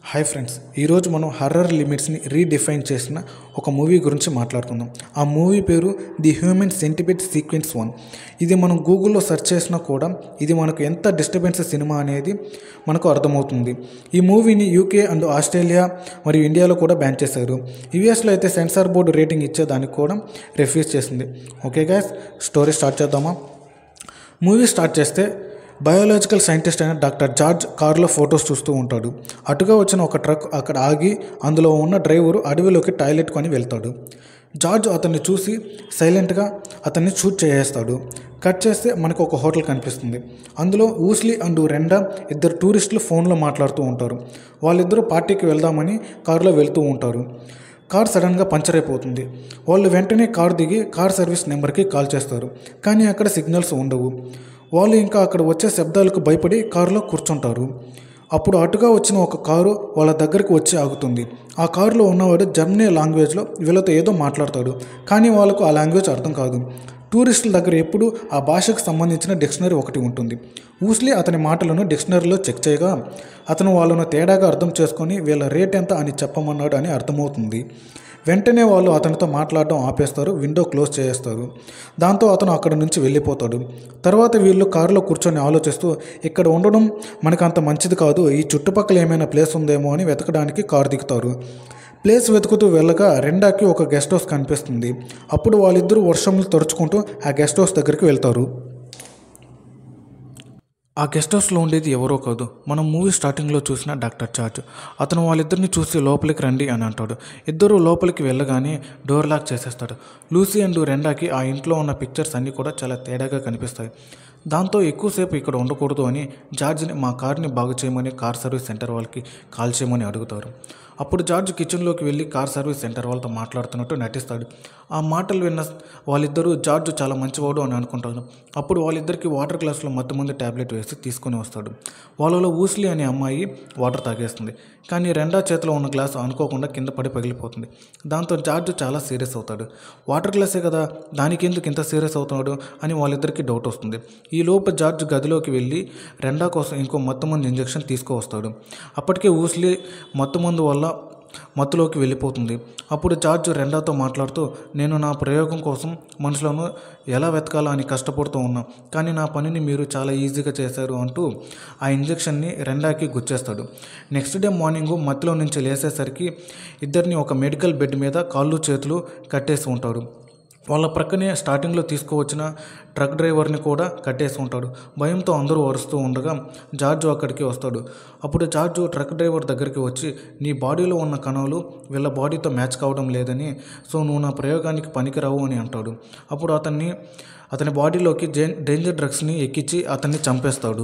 hi friends ఈరోజు మనం horror లిమిట్స్ని redefine చేసిన ఒక మూవీ గురించి మాట్లాడుకుందాం ఆ మూవీ పేరు the human centipede sequence one ఇది మనం గూగుల్లో సెర్చ్ చేసినా కూడా ఇది మనకు ఎంత డిస్టర్బెన్స్ సినిమా అనేది మనకు అర్థమవుతుంది ఈ మూవీని యూకే అండ్ ఆస్ట్రేలియా మరియు ఇండియాలో కూడా బ్యాన్ చేశారు యూఎస్లో అయితే సెన్సార్ బోర్డు రేటింగ్ ఇచ్చేదానికి కూడా రిఫ్యూజ్ చేసింది ఓకే గాయస్ స్టోరీ స్టార్ట్ చేద్దామా మూవీ స్టార్ట్ చేస్తే బయోలాజికల్ సైంటిస్ట్ అయిన డాక్టర్ జార్జ్ కారులో ఫొటోస్ చూస్తూ ఉంటాడు అటుగా వచ్చిన ఒక ట్రక్ అక్కడ ఆగి అందులో ఉన్న డ్రైవరు అడవిలోకి టాయిలెట్ కొని వెళ్తాడు జార్జ్ అతన్ని చూసి సైలెంట్గా అతన్ని షూట్ చేసేస్తాడు కట్ చేస్తే మనకు ఒక హోటల్ కనిపిస్తుంది అందులో ఊస్లీ అండ్ రెండా ఇద్దరు టూరిస్టులు ఫోన్లో మాట్లాడుతూ ఉంటారు వాళ్ళిద్దరూ పార్టీకి వెళ్దామని కారులో వెళ్తూ ఉంటారు కార్ సడన్గా పంచర్ అయిపోతుంది వాళ్ళు వెంటనే కార్ దిగి కార్ సర్వీస్ నెంబర్కి కాల్ చేస్తారు కానీ అక్కడ సిగ్నల్స్ ఉండవు వాళ్ళు ఇంకా అక్కడ వచ్చే శబ్దాలకు భయపడి కారులో కూర్చుంటారు అప్పుడు అటుగా వచ్చిన ఒక కారు వాళ్ళ దగ్గరికి వచ్చి ఆగుతుంది ఆ కారులో ఉన్నవాడు జర్మనీ లాంగ్వేజ్లో వీళ్ళతో ఏదో మాట్లాడతాడు కానీ వాళ్ళకు ఆ లాంగ్వేజ్ అర్థం కాదు టూరిస్టుల దగ్గర ఎప్పుడు ఆ భాషకు సంబంధించిన డిక్షనరీ ఒకటి ఉంటుంది ఊస్లీ అతని మాటలను డిక్షనరీలో చెక్ చేయగా అతను వాళ్ళను తేడాగా అర్థం చేసుకొని వీళ్ళ రేట్ ఎంత అని చెప్పమన్నాడు అని అర్థమవుతుంది వెంటనే వాళ్ళు అతనితో మాట్లాడడం ఆపేస్తారు విండో క్లోజ్ చేస్తారు దాంతో అతను అక్కడ నుంచి వెళ్ళిపోతాడు తర్వాత వీళ్ళు కారులో కూర్చొని ఆలోచిస్తూ ఇక్కడ ఉండడం మనకు అంత మంచిది కాదు ఈ చుట్టుపక్కల ఏమైనా ప్లేస్ ఉందేమో అని వెతకడానికి కారు దిగుతారు ప్లేస్ వెతుకుతూ వెళ్ళగా రెండాకి ఒక గెస్ట్ హౌస్ కనిపిస్తుంది అప్పుడు వాళ్ళిద్దరూ వర్షంలో తడుచుకుంటూ ఆ గెస్ట్ హౌస్ దగ్గరికి వెళ్తారు ఆ గెస్ట్ హౌస్లో ఉండేది ఎవరో కాదు మనం మూవీ స్టార్టింగ్లో చూసిన డాక్టర్ చార్జ్ అతను వాళ్ళిద్దరిని చూసి లోపలికి రండి అని అంటాడు ఇద్దరు లోపలికి వెళ్ళగానే డోర్ లాక్ చేసేస్తాడు లూసీ అండ్ రెండాకి ఆ ఇంట్లో ఉన్న పిక్చర్స్ అన్నీ కూడా చాలా తేడాగా కనిపిస్తాయి దాంతో ఎక్కువసేపు ఇక్కడ ఉండకూడదు అని జార్జ్ని మా కార్ని బాగు చేయమని కార్ సర్వీస్ సెంటర్ వాళ్ళకి కాల్ చేయమని అడుగుతారు అప్పుడు జార్జ్ కిచెన్లోకి వెళ్ళి కార్ సర్వీస్ సెంటర్ వాళ్ళతో మాట్లాడుతున్నట్టు నటిస్తాడు ఆ మాటలు విన్న వాళ్ళిద్దరూ జార్జ్ చాలా మంచివాడు అని అనుకుంటారు అప్పుడు వాళ్ళిద్దరికి వాటర్ గ్లాస్లో మత్తు మంది ట్యాబ్లెట్ వేసి తీసుకొని వస్తాడు వాళ్ళలో ఊస్లీ అనే అమ్మాయి వాటర్ తాగేస్తుంది కానీ రెండా చేతిలో ఉన్న గ్లాస్ అనుకోకుండా కింద పడి పగిలిపోతుంది దాంతో జార్జ్ చాలా సీరియస్ అవుతాడు వాటర్ గ్లాసే కదా దానికి ఎందుకు ఇంత సీరియస్ అవుతున్నాడు అని వాళ్ళిద్దరికి డౌట్ వస్తుంది ఈ లోపు జార్జ్ గదిలోకి వెళ్ళి రెండా కోసం ఇంకో మత్తు మందు ఇంజెక్షన్ తీసుకువస్తాడు అప్పటికే ఊస్లీ మత్తు మందు వల్ల మత్తులోకి వెళ్ళిపోతుంది అప్పుడు జార్జ్ రెండాతో మాట్లాడుతూ నేను నా ప్రయోగం కోసం మనుషులను ఎలా వెతకాలా అని కష్టపడుతూ ఉన్నా కానీ నా పనిని మీరు చాలా ఈజీగా చేశారు అంటూ ఆ ఇంజెక్షన్ని రెండాకి గుచ్చేస్తాడు నెక్స్ట్ డే మార్నింగ్ మత్తులో నుంచి లేసేసరికి ఇద్దరిని ఒక మెడికల్ బెడ్ మీద కాళ్ళు చేతులు కట్టేసి ఉంటాడు వాళ్ళ ప్రక్కనే స్టార్టింగ్లో తీసుకువచ్చిన ట్రక్ డ్రైవర్ని కూడా కట్టేసి ఉంటాడు భయంతో అందరూ అరుస్తూ ఉండగా జార్జు అక్కడికి వస్తాడు అప్పుడు జార్జు ట్రక్ డ్రైవర్ దగ్గరికి వచ్చి నీ బాడీలో ఉన్న కణాలు వీళ్ళ బాడీతో మ్యాచ్ కావడం లేదని సో నువ్వు నా ప్రయోగానికి పనికిరావు అని అంటాడు అప్పుడు అతన్ని అతని బాడీలోకి డేంజర్ డ్రగ్స్ని ఎక్కించి అతన్ని చంపేస్తాడు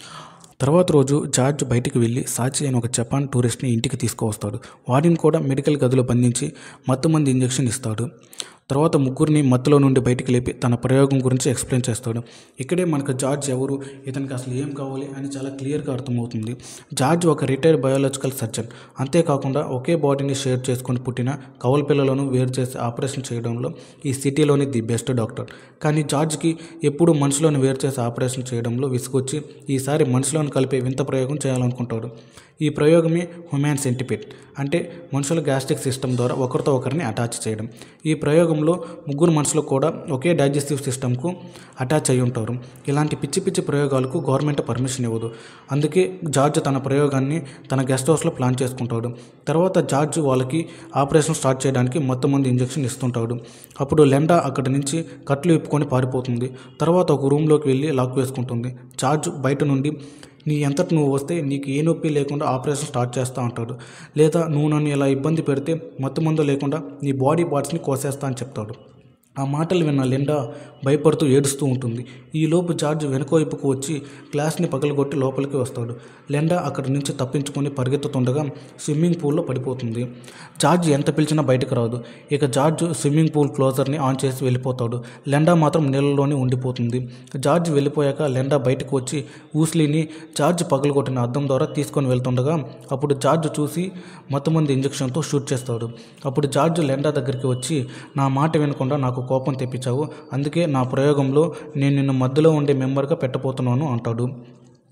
తర్వాత రోజు జార్జ్ బయటికి వెళ్ళి సాచి అయిన ఒక జపాన్ టూరిస్ట్ని ఇంటికి తీసుకువస్తాడు వాడిని కూడా మెడికల్ గదిలో బంధించి మత్తు మంది ఇంజెక్షన్ ఇస్తాడు తర్వాత ముగ్గురిని మత్తులో నుండి బయటికి లేపి తన ప్రయోగం గురించి ఎక్స్ప్లెయిన్ చేస్తాడు ఇక్కడే మనకు జార్జ్ ఎవరు ఇతనికి అసలు ఏం కావాలి అని చాలా క్లియర్గా అర్థమవుతుంది జార్జ్ ఒక రిటైర్డ్ బయోలాజికల్ సర్జన్ అంతేకాకుండా ఒకే బాడీని షేర్ చేసుకొని పుట్టిన కవల పిల్లలను వేరు చేసి ఆపరేషన్ చేయడంలో ఈ సిటీలోని ది బెస్ట్ డాక్టర్ కానీ జార్జ్కి ఎప్పుడు మనుషులను వేరు చేసి ఆపరేషన్ చేయడంలో విసుగొచ్చి ఈసారి మనుషులను కలిపే వింత ప్రయోగం చేయాలనుకుంటాడు ఈ ప్రయోగమే హ్యూమాన్ సెంటిపేట్ అంటే మనుషుల గ్యాస్ట్రిక్ సిస్టమ్ ద్వారా ఒకరితో ఒకరిని అటాచ్ చేయడం ఈ ప్రయోగంలో ముగ్గురు మనుషులు కూడా ఒకే డైజెస్టివ్ సిస్టమ్కు అటాచ్ అయి ఉంటారు ఇలాంటి పిచ్చి పిచ్చి ప్రయోగాలకు గవర్నమెంట్ పర్మిషన్ ఇవ్వదు అందుకే జార్జ్ తన ప్రయోగాన్ని తన గెస్ట్ హౌస్లో ప్లాన్ చేసుకుంటాడు తర్వాత జార్జ్ వాళ్ళకి ఆపరేషన్ స్టార్ట్ చేయడానికి మొత్తం మంది ఇంజెక్షన్ ఇస్తుంటాడు అప్పుడు లెండా అక్కడి నుంచి కట్లు ఇప్పుకొని పారిపోతుంది తర్వాత ఒక రూమ్లోకి వెళ్ళి లాక్ వేసుకుంటుంది జార్జ్ బయట నుండి నీ ఎంతటి నువ్వు వస్తే నీకు ఏ నొప్పి లేకుండా ఆపరేషన్ స్టార్ట్ చేస్తా అంటాడు లేదా నువ్వు నన్ను ఇలా ఇబ్బంది పెడితే మత్తు మందు లేకుండా నీ బాడీ పార్ట్స్ని కోసేస్తా అని చెప్తాడు ఆ మాటలు విన్న లిండా భయపడుతూ ఏడుస్తూ ఉంటుంది ఈలోపు జార్జ్ వెనుక వైపుకు వచ్చి గ్లాస్ని పగలగొట్టి లోపలికి వస్తాడు లెండా అక్కడి నుంచి తప్పించుకొని పరిగెత్తుతుండగా స్విమ్మింగ్ పూల్లో పడిపోతుంది జార్జ్ ఎంత పిలిచినా బయటకు రాదు ఇక జార్జ్ స్విమ్మింగ్ పూల్ క్లోజర్ని ఆన్ చేసి వెళ్ళిపోతాడు లెండా మాత్రం నీళ్ళలోనే ఉండిపోతుంది జార్జ్ వెళ్ళిపోయాక లెండా బయటకు వచ్చి ఊస్లీని జార్జ్ పగలగొట్టిన అద్దం ద్వారా తీసుకొని వెళ్తుండగా అప్పుడు జార్జ్ చూసి మొత్తమంది ఇంజెక్షన్తో షూట్ చేస్తాడు అప్పుడు జార్జ్ లెండా దగ్గరికి వచ్చి నా మాట వినకుండా నాకు కోపం తెప్పించావు అందుకే నా ప్రయోగంలో నేను నిన్ను మధ్యలో ఉండే మెంబర్గా పెట్టబోతున్నాను అంటాడు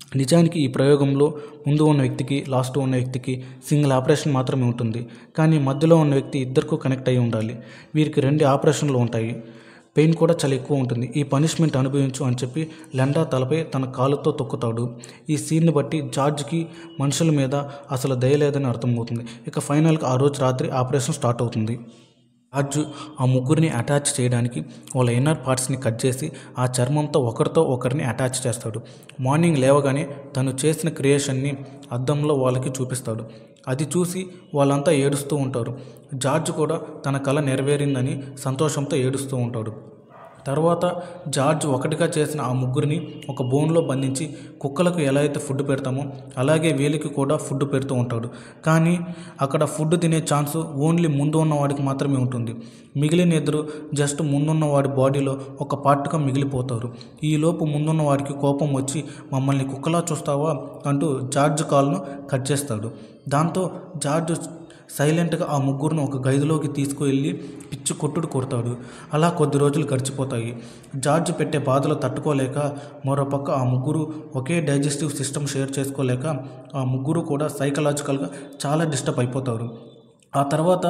నిజానికి ఈ ప్రయోగంలో ముందు ఉన్న వ్యక్తికి లాస్ట్ ఉన్న వ్యక్తికి సింగిల్ ఆపరేషన్ మాత్రమే ఉంటుంది కానీ మధ్యలో ఉన్న వ్యక్తి ఇద్దరికూ కనెక్ట్ అయి ఉండాలి వీరికి రెండు ఆపరేషన్లు ఉంటాయి పెయిన్ కూడా చాలా ఎక్కువ ఉంటుంది ఈ పనిష్మెంట్ అనుభవించు అని చెప్పి లెండా తలపై తన కాలుతో తొక్కుతాడు ఈ సీన్ని బట్టి జార్జ్కి మనుషుల మీద అసలు దయ లేదని అర్థమవుతుంది ఇక ఫైనల్గా ఆ రోజు రాత్రి ఆపరేషన్ స్టార్ట్ అవుతుంది జార్జ్ ఆ ముగ్గురిని అటాచ్ చేయడానికి వాళ్ళ ఇన్నర్ పార్ట్స్ని కట్ చేసి ఆ చర్మంతో ఒకరితో ఒకరిని అటాచ్ చేస్తాడు మార్నింగ్ లేవగానే తను చేసిన క్రియేషన్ని అద్దంలో వాళ్ళకి చూపిస్తాడు అది చూసి వాళ్ళంతా ఏడుస్తూ ఉంటారు జార్జ్ కూడా తన కళ నెరవేరిందని సంతోషంతో ఏడుస్తూ ఉంటాడు తర్వాత జార్జ్ ఒకటిగా చేసిన ఆ ముగ్గురిని ఒక బోన్లో బంధించి కుక్కలకు ఎలా అయితే ఫుడ్ పెడతామో అలాగే వీళ్ళకి కూడా ఫుడ్ పెడుతూ ఉంటాడు కానీ అక్కడ ఫుడ్ తినే ఛాన్స్ ఓన్లీ ముందు ఉన్న వాడికి మాత్రమే ఉంటుంది మిగిలిన ఇద్దరు జస్ట్ ముందున్న వాడి బాడీలో ఒక పార్ట్గా మిగిలిపోతారు ఈలోపు ముందున్న వాడికి కోపం వచ్చి మమ్మల్ని కుక్కలా చూస్తావా అంటూ జార్జ్ కాల్ను కట్ చేస్తాడు దాంతో జార్జ్ సైలెంట్గా ఆ ముగ్గురును ఒక గదిలోకి తీసుకువెళ్ళి పిచ్చి కొట్టుడు కొడతాడు అలా కొద్ది రోజులు గడిచిపోతాయి జార్జ్ పెట్టే బాధలు తట్టుకోలేక మరోపక్క ఆ ముగ్గురు ఒకే డైజెస్టివ్ సిస్టమ్ షేర్ చేసుకోలేక ఆ ముగ్గురు కూడా సైకలాజికల్గా చాలా డిస్టర్బ్ అయిపోతారు ఆ తర్వాత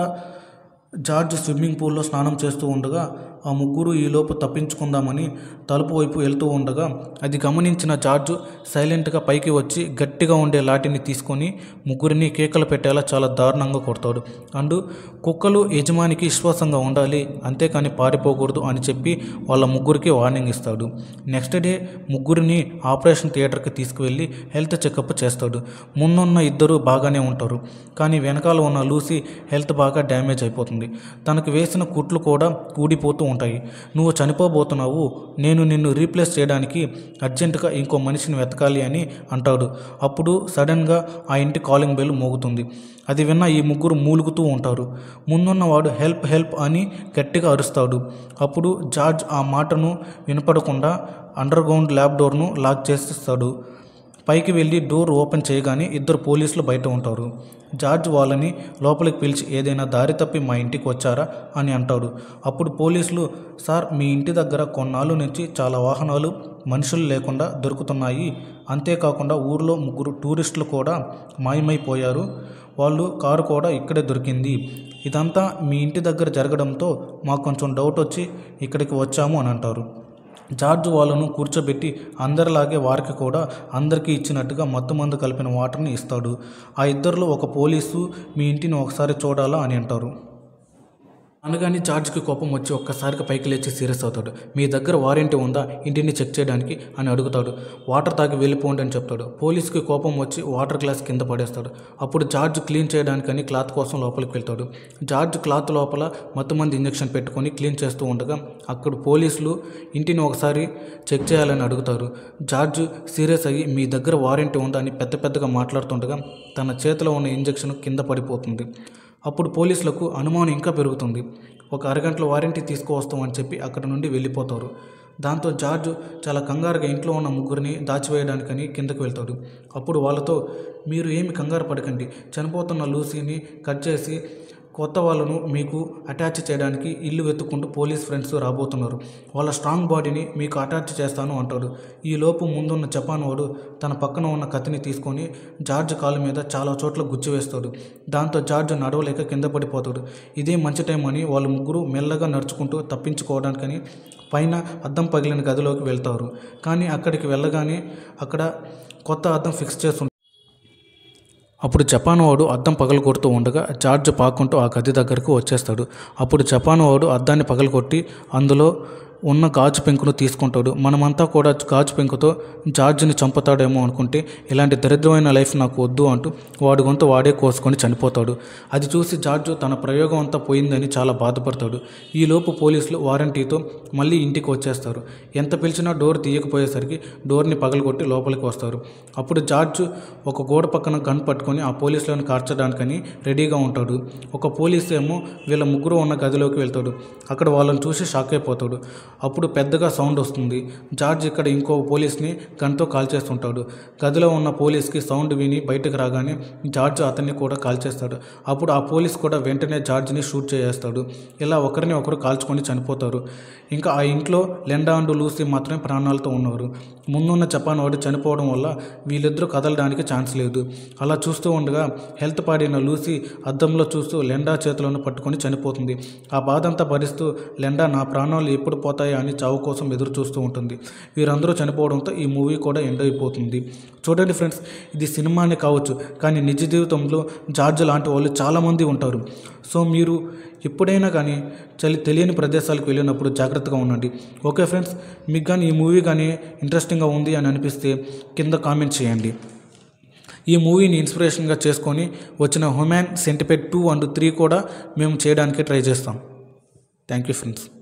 జార్జ్ స్విమ్మింగ్ పూల్లో స్నానం చేస్తూ ఉండగా ఆ ముగ్గురు ఈలోపు తప్పించుకుందామని తలుపు వైపు వెళ్తూ ఉండగా అది గమనించిన జార్జ్ సైలెంట్గా పైకి వచ్చి గట్టిగా ఉండే లాఠీని తీసుకొని ముగ్గురిని కేకలు పెట్టేలా చాలా దారుణంగా కొడతాడు అండ్ కుక్కలు యజమానికి విశ్వాసంగా ఉండాలి అంతేకాని పారిపోకూడదు అని చెప్పి వాళ్ళ ముగ్గురికి వార్నింగ్ ఇస్తాడు నెక్స్ట్ డే ముగ్గురిని ఆపరేషన్ థియేటర్కి తీసుకువెళ్ళి హెల్త్ చెకప్ చేస్తాడు ముందున్న ఇద్దరు బాగానే ఉంటారు కానీ వెనకాల ఉన్న లూసీ హెల్త్ బాగా డ్యామేజ్ అయిపోతుంది తనకు వేసిన కుట్లు కూడా ఊడిపోతూ ఉంటాయి నువ్వు చనిపోబోతున్నావు నేను నిన్ను రీప్లేస్ చేయడానికి అర్జెంటుగా ఇంకో మనిషిని వెతకాలి అని అంటాడు అప్పుడు సడన్గా ఆ ఇంటి కాలింగ్ బెల్ మోగుతుంది అది విన్న ఈ ముగ్గురు మూలుగుతూ ఉంటారు ముందున్నవాడు హెల్ప్ హెల్ప్ అని గట్టిగా అరుస్తాడు అప్పుడు జార్జ్ ఆ మాటను వినపడకుండా అండర్ గ్రౌండ్ ల్యాబ్ డోర్ను లాక్ చేసిస్తాడు పైకి వెళ్ళి డోర్ ఓపెన్ చేయగానే ఇద్దరు పోలీసులు బయట ఉంటారు జార్జ్ వాళ్ళని లోపలికి పిలిచి ఏదైనా దారి తప్పి మా ఇంటికి వచ్చారా అని అంటాడు అప్పుడు పోలీసులు సార్ మీ ఇంటి దగ్గర కొన్నాళ్ళు నుంచి చాలా వాహనాలు మనుషులు లేకుండా దొరుకుతున్నాయి అంతేకాకుండా ఊర్లో ముగ్గురు టూరిస్టులు కూడా మాయమైపోయారు వాళ్ళు కారు కూడా ఇక్కడే దొరికింది ఇదంతా మీ ఇంటి దగ్గర జరగడంతో మాకు కొంచెం డౌట్ వచ్చి ఇక్కడికి వచ్చాము అని అంటారు జార్జ్ వాళ్ళను కూర్చోబెట్టి అందరిలాగే వారికి కూడా అందరికీ ఇచ్చినట్టుగా మత్తు మందు కలిపిన వాటర్ని ఇస్తాడు ఆ ఇద్దరిలో ఒక పోలీసు మీ ఇంటిని ఒకసారి చూడాలా అని అంటారు అనగానే జార్జ్కి కోపం వచ్చి ఒక్కసారిగా పైకి లేచి సీరియస్ అవుతాడు మీ దగ్గర వారంటీ ఉందా ఇంటిని చెక్ చేయడానికి అని అడుగుతాడు వాటర్ తాగి వెళ్ళిపోండి అని చెప్తాడు పోలీస్కి కోపం వచ్చి వాటర్ గ్లాస్ కింద పడేస్తాడు అప్పుడు జార్జ్ క్లీన్ చేయడానికని క్లాత్ కోసం లోపలికి వెళ్తాడు జార్జ్ క్లాత్ లోపల మత్తుమంది ఇంజెక్షన్ పెట్టుకొని క్లీన్ చేస్తూ ఉండగా అక్కడ పోలీసులు ఇంటిని ఒకసారి చెక్ చేయాలని అడుగుతారు జార్జ్ సీరియస్ అయ్యి మీ దగ్గర వారంటీ ఉందా అని పెద్ద పెద్దగా మాట్లాడుతుండగా తన చేతిలో ఉన్న ఇంజెక్షన్ కింద పడిపోతుంది అప్పుడు పోలీసులకు అనుమానం ఇంకా పెరుగుతుంది ఒక అరగంటలో వారంటీ తీసుకువస్తామని చెప్పి అక్కడ నుండి వెళ్ళిపోతారు దాంతో జార్జ్ చాలా కంగారుగా ఇంట్లో ఉన్న ముగ్గురిని దాచివేయడానికని కిందకు వెళ్తాడు అప్పుడు వాళ్ళతో మీరు ఏమి కంగారు పడకండి చనిపోతున్న లూసీని కట్ చేసి కొత్త వాళ్ళను మీకు అటాచ్ చేయడానికి ఇల్లు వెతుక్కుంటూ పోలీస్ ఫ్రెండ్స్ రాబోతున్నారు వాళ్ళ స్ట్రాంగ్ బాడీని మీకు అటాచ్ చేస్తాను అంటాడు ఈ లోపు ముందున్న జపాన్ వాడు తన పక్కన ఉన్న కత్తిని తీసుకొని జార్జ్ కాలు మీద చాలా చోట్ల గుచ్చివేస్తాడు దాంతో జార్జ్ నడవలేక కింద పడిపోతాడు ఇదే మంచి టైం అని వాళ్ళు ముగ్గురు మెల్లగా నడుచుకుంటూ తప్పించుకోవడానికని పైన అద్దం పగిలిన గదిలోకి వెళ్తారు కానీ అక్కడికి వెళ్ళగానే అక్కడ కొత్త అద్దం ఫిక్స్ చేస్తుంటారు అప్పుడు జపాన్ వాడు అద్దం పగలగొడుతూ ఉండగా జార్జ్ పాకుంటూ ఆ గది దగ్గరకు వచ్చేస్తాడు అప్పుడు జపాన్ వాడు అద్దాన్ని పగలగొట్టి అందులో ఉన్న గాజు పెంకును తీసుకుంటాడు మనమంతా కూడా గాజు పెంకుతో జార్జ్ని చంపుతాడేమో అనుకుంటే ఇలాంటి దరిద్రమైన లైఫ్ నాకు వద్దు అంటూ వాడి గొంతు వాడే కోసుకొని చనిపోతాడు అది చూసి జార్జ్ తన ప్రయోగం అంతా పోయిందని చాలా బాధపడతాడు ఈలోపు పోలీసులు వారంటీతో మళ్ళీ ఇంటికి వచ్చేస్తారు ఎంత పిలిచినా డోర్ తీయకపోయేసరికి డోర్ని పగలగొట్టి లోపలికి వస్తారు అప్పుడు జార్జ్ ఒక గోడ పక్కన గన్ పట్టుకొని ఆ పోలీసులను కార్చడానికని రెడీగా ఉంటాడు ఒక పోలీసు ఏమో వీళ్ళ ముగ్గురు ఉన్న గదిలోకి వెళ్తాడు అక్కడ వాళ్ళని చూసి షాక్ అయిపోతాడు అప్పుడు పెద్దగా సౌండ్ వస్తుంది జార్జ్ ఇక్కడ ఇంకో పోలీస్ని గన్తో కాల్ చేస్తుంటాడు గదిలో ఉన్న పోలీస్కి సౌండ్ విని బయటకు రాగానే జార్జ్ అతన్ని కూడా కాల్ చేస్తాడు అప్పుడు ఆ పోలీస్ కూడా వెంటనే జార్జ్ని షూట్ చేసేస్తాడు ఇలా ఒకరిని ఒకరు కాల్చుకొని చనిపోతారు ఇంకా ఆ ఇంట్లో లెండా అండ్ లూసీ మాత్రమే ప్రాణాలతో ఉన్నారు ముందున్న జపాన్ వాడు చనిపోవడం వల్ల వీళ్ళిద్దరూ కదలడానికి ఛాన్స్ లేదు అలా చూస్తూ ఉండగా హెల్త్ పాడిన లూసీ అద్దంలో చూస్తూ లెండా చేతులను పట్టుకొని చనిపోతుంది ఆ బాధ అంతా భరిస్తూ లెండా నా ప్రాణాలు ఎప్పుడు పోతాయా అని చావు కోసం ఎదురు చూస్తూ ఉంటుంది వీరందరూ చనిపోవడంతో ఈ మూవీ కూడా ఎండ్ అయిపోతుంది చూడండి ఫ్రెండ్స్ ఇది సినిమానే కావచ్చు కానీ నిజ జీవితంలో జార్జ్ లాంటి వాళ్ళు చాలామంది ఉంటారు సో మీరు ఎప్పుడైనా కానీ చలి తెలియని ప్రదేశాలకు వెళ్ళినప్పుడు జాగ్రత్తగా ఉండండి ఓకే ఫ్రెండ్స్ మీకు కానీ ఈ మూవీ కానీ ఇంట్రెస్టింగ్గా ఉంది అని అనిపిస్తే కింద కామెంట్ చేయండి ఈ మూవీని ఇన్స్పిరేషన్గా చేసుకొని వచ్చిన human centipede two and three కూడా మేము చేయడానికి ట్రై చేస్తాం థ్యాంక్ యూ ఫ్రెండ్స్